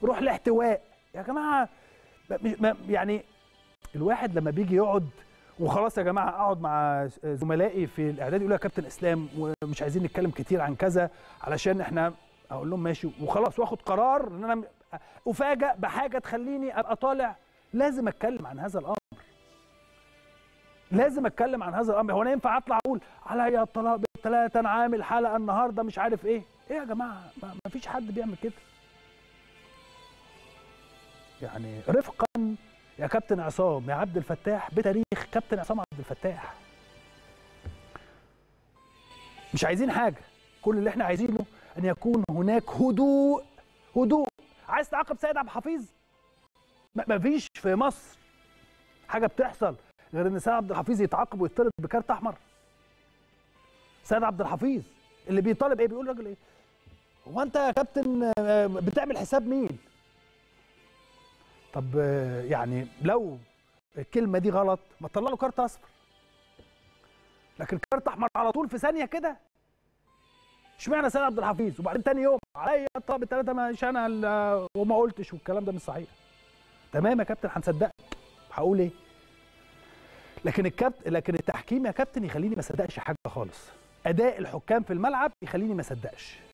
روح لاحتواء يا جماعه ما- ما- يعني الواحد لما بيجي يقعد وخلاص يا جماعه اقعد مع زملائي في الاعداد يقولوا يا كابتن اسلام ومش عايزين نتكلم كتير عن كذا علشان احنا اقول لهم ماشي وخلاص واخد قرار ان انا افاجئ بحاجه تخليني ابقى طالع لازم اتكلم عن هذا الامر لازم اتكلم عن هذا الامر هو انا ينفع اطلع اقول عليا الطلاق بالثلاثه انا عامل حلقه النهارده مش عارف ايه ايه يا جماعه ما ما فيش حد بيعمل كده يعني رفقا يا كابتن عصام يا عبد الفتاح بتاريخ كابتن عصام عبد الفتاح مش عايزين حاجه كل اللي احنا عايزينه ان يكون هناك هدوء هدوء عايز تعاقب سيد عبد الحفيظ ما فيش في مصر حاجه بتحصل غير ان سيد عبد الحفيظ يتعاقب ويطرد بكارت احمر سيد عبد الحفيظ اللي بيطالب ايه بيقول راجل ايه هو انت يا كابتن آه، بتعمل حساب مين طب آه، يعني لو الكلمه دي غلط ما تطلع له كارت اصفر لكن كارت احمر على طول في ثانيه كده اشمعنى سيد عبد الحفيظ وبعدين تاني يوم عليا طب الثلاثه مش انا ال- وما قلتش والكلام ده مش صحيح تمام يا كابتن هنصدقك هقول ايه لكن الكابتن لكن التحكيم يا كابتن يخليني ما اصدقش حاجه خالص اداء الحكام في الملعب يخليني ما اصدقش